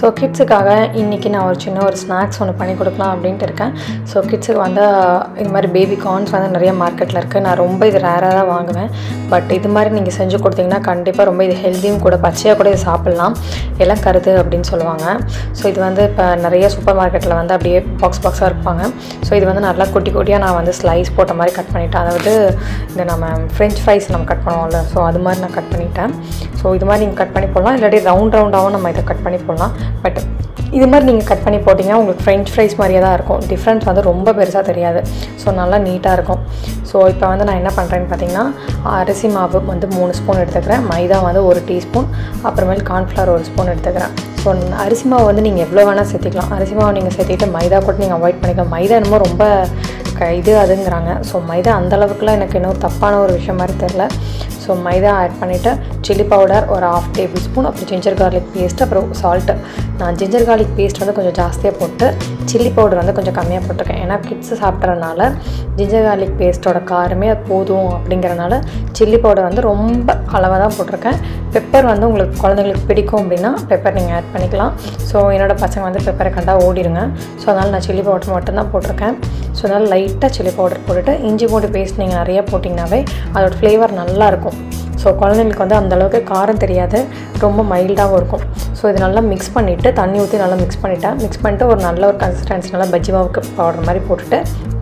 so கிட்ஸுக்காக இன்றைக்கி நான் ஒரு சின்ன ஒரு ஸ்நாக்ஸ் ஒன்று பண்ணி கொடுக்கலாம் அப்படின்ட்டு இருக்கேன் ஸோ கிட்ஸுக்கு வந்து இது மாதிரி பேபி கார்ன்ஸ் வந்து நிறைய மார்க்கெட்டில் இருக்குது நான் ரொம்ப இது ரேராக தான் வாங்குவேன் பட் இது மாதிரி நீங்கள் செஞ்சு கொடுத்தீங்கன்னா கண்டிப்பாக ரொம்ப இது ஹெல்த்தியும் கூட பச்சையாக கூட இது சாப்பிட்லாம் எல்லாம் கருது அப்படின்னு சொல்லுவாங்க ஸோ இது வந்து இப்போ நிறைய சூப்பர் மார்க்கெட்டில் வந்து அப்படியே பாக்ஸ் பாக்ஸாக இருப்பாங்க ஸோ இது வந்து நல்லா குட்டி குட்டியாக நான் வந்து ஸ்லைஸ் போட்ட மாதிரி கட் பண்ணிட்டேன் அதாவது இந்த நம்ம ஃப்ரெஞ்ச் ஃப்ரைஸ் நம்ம கட் பண்ணுவோம்ல ஸோ அது மாதிரி நான் கட் பண்ணிட்டேன் ஸோ இது மாதிரி நீங்கள் கட் பண்ணி போடலாம் இல்லாட்டி ரவுண்ட் ரவுண்டாகவும் நம்ம இதை கட் பண்ணி போடலாம் பட் இது மாதிரி நீங்கள் கட் பண்ணி போட்டிங்கன்னா உங்களுக்கு ஃப்ரெஞ்ச் ஃப்ரைஸ் மாதிரியே தான் இருக்கும் டிஃப்ரென்ஸ் வந்து ரொம்ப பெருசாக தெரியாது ஸோ நல்லா நீட்டாக இருக்கும் ஸோ இப்போ வந்து நான் என்ன பண்ணுறேன்னு பார்த்தீங்கன்னா அரிசி மாவு வந்து மூணு ஸ்பூன் எடுத்துக்கிறேன் மைதா வந்து ஒரு டீஸ்பூன் அப்புறமேல் கார்ன்ஃப்ளவர் ஒரு ஸ்பூன் எடுத்துக்கிறேன் ஸோ அரிசி மாவு வந்து நீங்கள் எவ்வளோ வேணால் சேர்த்திக்கலாம் அரிசி மாவு நீங்கள் சேர்த்திட்டு மைதா கூட நீங்கள் அவாய்ட் பண்ணிக்கலாம் மைதா என்னமோ ரொம்ப க இது அதுங்கிறாங்க ஸோ மைதா அந்த அளவுக்குலாம் எனக்கு இன்னும் தப்பான ஒரு விஷயம் மாதிரி தெரில ஸோ மைதா ஆட் பண்ணிவிட்டு சில்லி பவுடர் ஒரு ஆஃப் டேபிள் ஸ்பூன் அப்புறம் ஜிஞ்சர் கார்லிக் பேஸ்ட் அப்புறம் சால்ட்டு நான் ஜிஞ்சர் கார்லிக் பேஸ்ட் வந்து கொஞ்சம் ஜாஸ்தியாக போட்டு சில்லி பவுடர் வந்து கொஞ்சம் கம்மியாக போட்டிருக்கேன் ஏன்னா கிட்ஸு சாப்பிட்றதுனால ஜிஞ்சர் கார்லிக் பேஸ்ட்டோட காரமே அது போதும் அப்படிங்கிறனால சில்லி பவுடர் வந்து ரொம்ப அளவாக தான் போட்டிருக்கேன் பெப்பர் வந்து உங்களுக்கு குழந்தைங்களுக்கு பிடிக்கும் அப்படின்னா பெப்பர் நீங்கள் ஆட் பண்ணிக்கலாம் ஸோ என்னோடய பசங்க வந்து பெப்பரை கண்டா ஓடிடுங்க ஸோ அதனால் நான் சில்லி பவுடர் மட்டும்தான் போட்டிருக்கேன் ஸோ அதனால் லைட்டாக சில்லி பவுடர் போட்டுட்டு இஞ்சி பூண்டு பேஸ்ட் நீங்கள் நிறைய போட்டிங்கனாவே அதோட ஃப்ளேவர் நல்லாயிருக்கும் ஸோ குழந்தைங்களுக்கு வந்து அந்தளவுக்கு காரம் தெரியாது ரொம்ப மைல்டாகவும் இருக்கும் ஸோ இது நல்லா மிக்ஸ் பண்ணிவிட்டு தண்ணி ஊற்றி நல்லா மிக்ஸ் பண்ணிவிட்டேன் மிக்ஸ் பண்ணிட்டு ஒரு நல்ல ஒரு கன்சிஸ்டன்சி நல்லா பஜ்ஜி மாவுக்கு பவுடர் மாதிரி போட்டுட்டு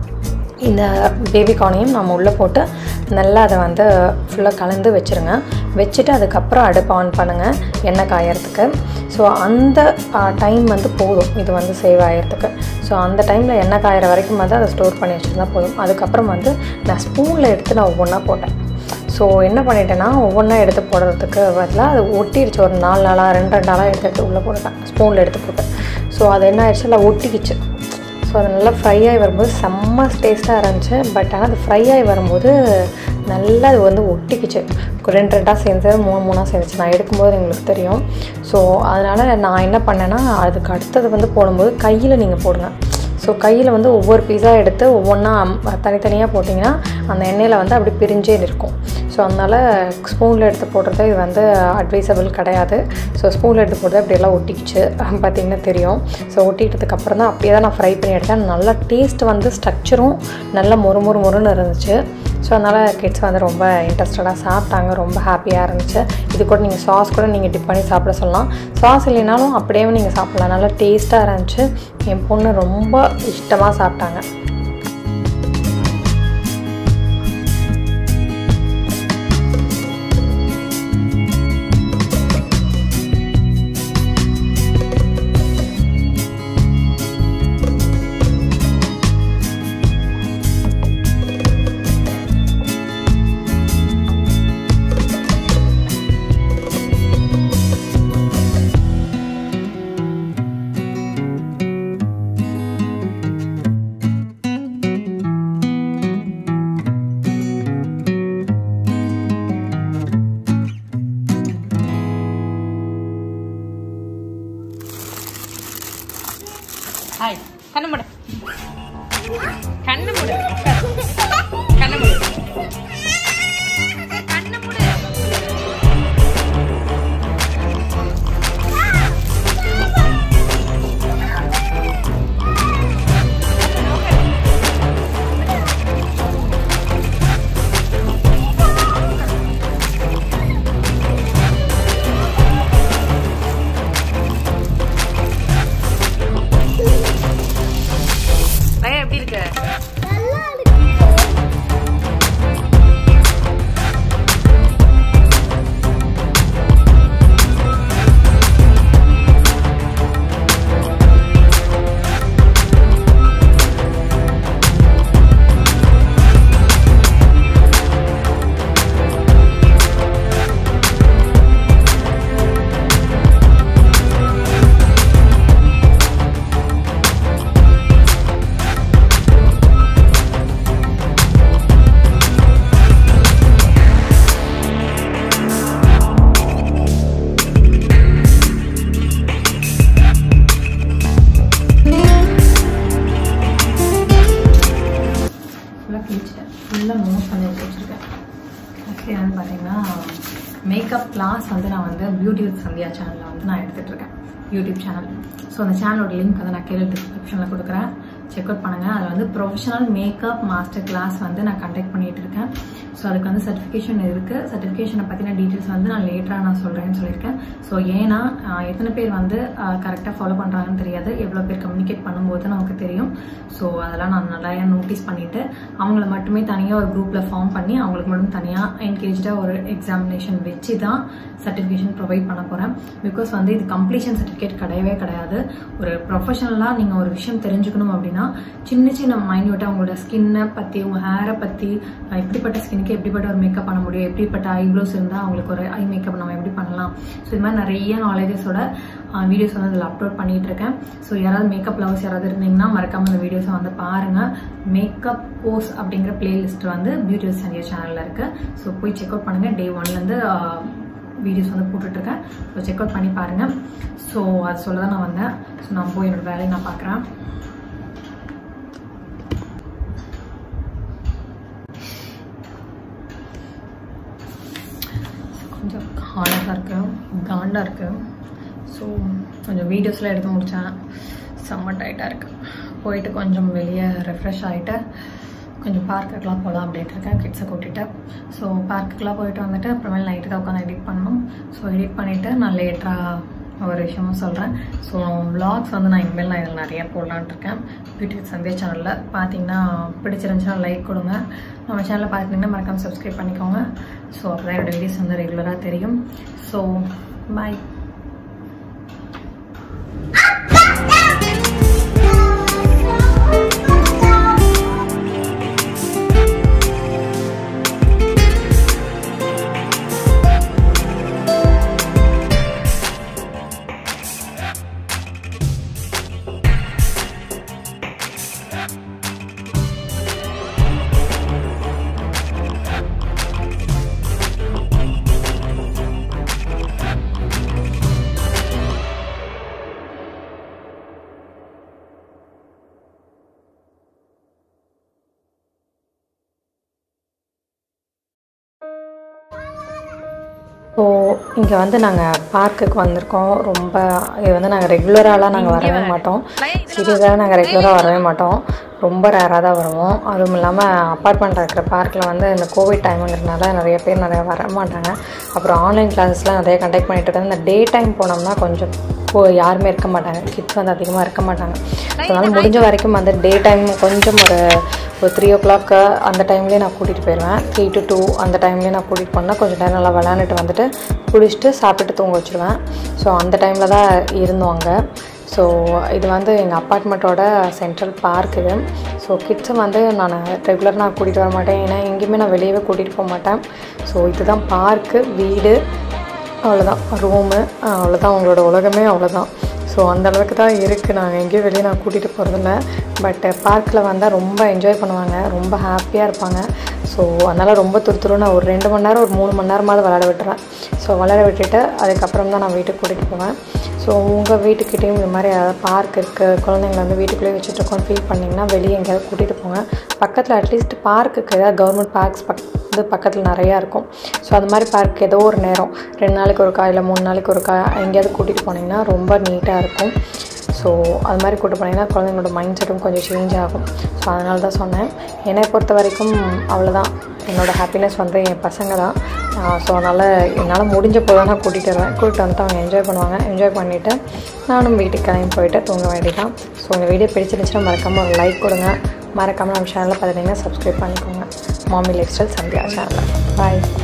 இந்த பேபி கார்னையும் நம்ம உள்ளே போட்டு நல்லா அதை வந்து ஃபுல்லாக கலந்து வச்சுருங்க வச்சுட்டு அதுக்கப்புறம் அடுப்பு ஆன் பண்ணுங்கள் எண்ணெய் காயறதுக்கு ஸோ அந்த டைம் வந்து போதும் இது வந்து சேவ் ஆகிறதுக்கு ஸோ அந்த டைமில் எண்ணெய் காயிற வரைக்கும் வந்து அதை ஸ்டோர் பண்ணி வச்சுருந்தா போதும் அதுக்கப்புறம் வந்து நான் ஸ்பூனில் எடுத்து நான் ஒவ்வொன்றா போட்டேன் ஸோ என்ன பண்ணிட்டேன்னா ஒவ்வொன்றா எடுத்து போடுறதுக்கு பதிலாக அது ஒட்டிடுச்சு ஒரு நாலு நாளாக ரெண்டு ரெண்டு நாளாக எடுத்து எடுத்து உள்ளே போட்டுட்டேன் ஸ்பூனில் எடுத்து போட்டேன் ஸோ அது என்ன ஆயிடுச்சு இல்லை ஒட்டிக்கிச்சு ஸோ அது நல்லா ஃப்ரை ஆகி வரும்போது செம்ம டேஸ்ட்டாக இருந்துச்சு பட் ஆனால் அது ஃப்ரை ஆகி வரும்போது நல்லா அது வந்து ஒட்டிக்கிச்சு ரெண்டு ரெண்டாக சேர்ந்து மூணு மூணாக சேர்ந்துச்சு நான் எடுக்கும்போது எங்களுக்கு தெரியும் ஸோ அதனால் நான் என்ன பண்ணேன்னா அதுக்கு அடுத்தது வந்து போடும்போது கையில் நீங்கள் போடுங்க ஸோ கையில் வந்து ஒவ்வொரு பீஸாக எடுத்து ஒவ்வொன்றா தனித்தனியாக போட்டிங்கன்னா அந்த எண்ணெயில் வந்து அப்படி பிரிஞ்சே இருக்கும் ஸோ அதனால் ஸ்பூனில் எடுத்து போடுறது இது வந்து அட்வைசபிள் கிடையாது ஸோ ஸ்பூனில் எடுத்து போடுறது அப்படியெல்லாம் ஒட்டிக்கிச்சு பார்த்திங்கன்னா தெரியும் ஸோ ஒட்டிக்கிட்டதுக்கப்புறம் தான் அப்படியே தான் நான் ஃப்ரை பண்ணி எடுத்தேன் நல்லா டேஸ்ட் வந்து ஸ்ட்ரக்சரும் நல்லா மொறு மொறு மொறுன்னு இருந்துச்சு ஸோ அதனால் கிட்ஸ் வந்து ரொம்ப இன்ட்ரெஸ்டடாக சாப்பிட்டாங்க ரொம்ப ஹாப்பியாக இருந்துச்சு இது கூட நீங்கள் சாஸ் கூட நீங்கள் டிப் பண்ணி சாப்பிட சொல்லலாம் சாஸ் இல்லைனாலும் அப்படியே நீங்கள் சாப்பிட்லாம் நல்லா டேஸ்ட்டாக இருந்துச்சு என் பொண்ணு ரொம்ப இஷ்டமாக சாப்பிட்டாங்க ஹாய் கண்ணு மூடு கண்ணு மூடு கண்ணு மூடு கண்ணு மூடு பையன் எப்படி இருக்கு ஃபுல்லாக கிழிச்சிட்டேன் ஃபுல்லாக மூவ் பண்ணி எடுத்து வச்சுருக்கேன் ஆக்சுவலி வந்து பார்த்தீங்கன்னா மேக்கப் கிளாஸ் வந்து நான் வந்து பியூட்டி வித் சந்தியா சேனலில் வந்து நான் எடுத்துகிட்டு இருக்கேன் யூடியூப் சேனல் ஸோ அந்த சேனலோட லிங்க் வந்து நான் கீழே டிஸ்கிரிப்ஷனில் கொடுக்குறேன் செக் அவுட் பண்ணுங்கள் அதில் வந்து ப்ரொஃபஷனல் மேக்கப் மாஸ்டர் கிளாஸ் வந்து நான் கண்டக்ட் பண்ணிட்டு இருக்கேன் ஸோ அதுக்கு வந்து சர்டிஃபிகேஷன் இருக்குது சர்டிஃபிகேஷனை பற்றின டீட்டெயில்ஸ் வந்து நான் லேட்டராக நான் சொல்கிறேன்னு சொல்லியிருக்கேன் ஸோ ஏன்னா ஆஹ், எத்தனை பேர் வந்து கரெக்டாக ஃபாலோ பண்ணுறாங்கன்னு தெரியாது எவ்வளோ பேர் கம்யூனிகேட் பண்ணும்போது நமக்கு தெரியும் ஸோ அதெல்லாம் நான் நிறையா நோட்டீஸ் பண்ணிவிட்டு அவங்கள மட்டுமே தனியாக ஒரு குரூப்பில் ஃபார்ம் பண்ணி அவங்களுக்கு மட்டும் தனியாக என்கேஜாக ஒரு எக்ஸாமினேஷன் வச்சு தான் சர்டிஃபிகேஷன் ப்ரொவைட் பண்ண போகிறேன் பிகாஸ் வந்து இது கம்ப்ளீஷன் சர்டிஃபிகேட் கிடையவே கிடையாது ஒரு ப்ரொஃபஷனலாக நீங்கள் ஒரு விஷயம் தெரிஞ்சுக்கணும் அப்படின்னா சின்ன சின்ன மைன்யூட்டாக உங்களோட ஸ்கின்னை பற்றி உங்கள் ஹேரை பற்றி எப்படிப்பட்ட ஸ்கின்னுக்கு எப்படிப்பட்ட ஒரு மேக்கப் பண்ண முடியும் எப்படிப்பட்ட ஐப்ரோஸ் இருந்தால் அவங்களுக்கு ஒரு ஐ மேக்கப் நம்ம எப்படி பண்ணலாம் ஸோ இது மாதிரி நிறைய நாலேஜஸோட வீடியோஸ் வந்து அதில் அப்லோட் பண்ணிட்டு இருக்கேன் ஸோ யாராவது மேக்கப் லவர்ஸ் யாராவது இருந்தீங்கன்னா மறக்காம அந்த வீடியோஸை வந்து பாருங்கள் மேக்கப் போஸ் அப்படிங்கிற பிளேலிஸ்ட் வந்து பியூட்டி சந்தியா சேனலில் இருக்கு ஸோ போய் செக் அவுட் பண்ணுங்கள் டே ஒன்லேருந்து வீடியோஸ் வந்து போட்டுட்ருக்கேன் ஸோ செக் அவுட் பண்ணி பாருங்கள் ஸோ அது சொல்ல தான் நான் வந்தேன் ஸோ நான் போய் என்னோட வேலையை நான் பார்க்குறேன் கொஞ்சம் ஹார்டாக இருக்கு காண்டாக இருக்கு ஸோ கொஞ்சம் வீடியோஸ்லாம் எடுத்து முடித்தேன் செம்ம டைட்டாக இருக்கு போயிட்டு கொஞ்சம் வெளியே ரெஃப்ரெஷ் ஆகிட்டு கொஞ்சம் பார்க்குக்கெலாம் போகலாம் அப்படின்ட்டு இருக்கேன் கிட்ஸை கூட்டிகிட்டு ஸோ பார்க்குக்கெலாம் போயிட்டு வந்துட்டு அப்புறமேல் நைட்டு தான் உட்காந்து எடிட் பண்ணணும் ஸோ எடிட் பண்ணிவிட்டு நான் லேட்டராக ஒரு விஷயமும் சொல்கிறேன் ஸோ vlogs வந்து நான் இனிமேல் நான் இதில் நிறைய போடலான்ட்டு இருக்கேன் பியூட்டி சந்தியா சேனலில் பார்த்தீங்கன்னா பிடிச்சிருந்துச்சுன்னா லைக் கொடுங்க நம்ம சேனலில் பார்த்துட்டிங்கன்னா மறக்காம சப்ஸ்கிரைப் பண்ணிக்கோங்க ஸோ அப்போ தான் என்னோட வீடியோஸ் வந்து ரெகுலராக தெரியும் ஸோ பாய் ஸோ இங்கே வந்து நாங்கள் பார்க்குக்கு வந்திருக்கோம் ரொம்ப இது வந்து நாங்கள் ரெகுலராலாம் நாங்கள் வரவே மாட்டோம் சீரியஸாக நாங்கள் ரெகுலராக வரவே மாட்டோம் ரொம்ப ரேராக தான் வருவோம் அதுவும் இல்லாமல் அப்பார்ட்மெண்ட் இருக்கிற பார்க்கில் வந்து இந்த கோவிட் டைமுங்கிறதுனால நிறைய பேர் நிறைய வர மாட்டாங்க அப்புறம் ஆன்லைன் கிளாஸஸ்லாம் நிறைய கண்டக்ட் பண்ணிட்டு இருக்காங்க இந்த டே டைம் போனோம்னா கொஞ்சம் போ யாருமே இருக்க மாட்டாங்க கிட்ஸ் வந்து அதிகமாக இருக்க மாட்டாங்க அதனால முடிஞ்ச வரைக்கும் அந்த டே டைம் கொஞ்சம் ஒரு ஒரு த்ரீ ஓ கிளாக்கு அந்த டைம்லேயே நான் கூட்டிகிட்டு போயிடுவேன் த்ரீ டு டூ அந்த டைம்லேயே நான் கூட்டிகிட்டு போனால் கொஞ்சம் நேரம் நல்லா விளையாண்டுட்டு வந்துட்டு குளிச்சுட்டு சாப்பிட்டுட்டு தூங்க வச்சுருவேன் ஸோ அந்த டைமில் தான் இருந்தோம் அங்கே ஸோ இது வந்து எங்கள் அப்பார்ட்மெண்ட்டோட சென்ட்ரல் பார்க் இது ஸோ கிட்ஸை வந்து நான் ரெகுலர் நான் கூட்டிகிட்டு வர மாட்டேன் ஏன்னா எங்கேயுமே நான் வெளியவே கூட்டிகிட்டு போக மாட்டேன் ஸோ இதுதான் பார்க்கு வீடு அவ்வளோதான் ரூமு அவ்வளோதான் அவங்களோட உலகமே அவ்வளோதான் ஸோ அந்த அளவுக்கு தான் இருக்குது நாங்கள் எங்கேயும் வெளியே நான் கூட்டிகிட்டு போகிறதில்ல பட் பார்க்கில் வந்தால் ரொம்ப என்ஜாய் பண்ணுவாங்க ரொம்ப ஹாப்பியாக இருப்பாங்க ஸோ அதனால் ரொம்ப துரு நான் ஒரு ரெண்டு மணி நேரம் ஒரு மூணு மணி நேரமாவது விளையாட விட்டுறேன் ஸோ விளையாட விட்டுட்டு அதுக்கப்புறம் தான் நான் வீட்டுக்கு கூட்டிகிட்டு போவேன் ஸோ உங்கள் வீட்டுக்கிட்டேயும் இந்த மாதிரி ஏதாவது பார்க் இருக்குது குழந்தைங்கள வந்து வீட்டுக்குள்ளேயே வச்சுட்டு இருக்கோம் ஃபீல் பண்ணிங்கன்னா வெளியே எங்கேயாவது கூட்டிகிட்டு போங்க பக்கத்தில் அட்லீஸ்ட் பார்க்குக்கு ஏதாவது கவர்மெண்ட் பார்க்ஸ் பக் வந்து பக்கத்தில் நிறையா இருக்கும் ஸோ அது மாதிரி பார்க் ஏதோ ஒரு நேரம் ரெண்டு நாளைக்கு ஒருக்கா இல்லை மூணு நாளைக்கு ஒருக்கா எங்கேயாவது கூட்டிகிட்டு போனீங்கன்னா ரொம்ப நீட்டாக இருக்கும் ஸோ அது மாதிரி கூட்டு போனீங்கன்னா குழந்தைங்களோட மைண்ட் செட்டும் கொஞ்சம் சேஞ்ச் ஆகும் ஸோ அதனால தான் சொன்னேன் என்னை பொறுத்த வரைக்கும் அவ்வளோதான் என்னோடய ஹாப்பினஸ் வந்து என் பசங்க தான் ஸோ அதனால் என்னால் முடிஞ்ச போது நான் கூட்டிகிட்டு வருவேன் கூட்டிகிட்டு வந்துட்டு அவங்க என்ஜாய் பண்ணுவாங்க என்ஜாய் பண்ணிவிட்டு நானும் வீட்டுக்கு கிளம்பி போயிட்டு தூங்க வேண்டியதான் ஸோ உங்கள் வீடியோ பிடிச்சிருந்துச்சுன்னா மறக்காமல் ஒரு லைக் கொடுங்க மறக்காமல் நம்ம சேனலில் பார்த்துட்டிங்கன்னா சப்ஸ்கிரைப் பண்ணிக்கோங்க மாமி லைஃப் ஸ்டைல் சந்தியா சேனலில் பாய்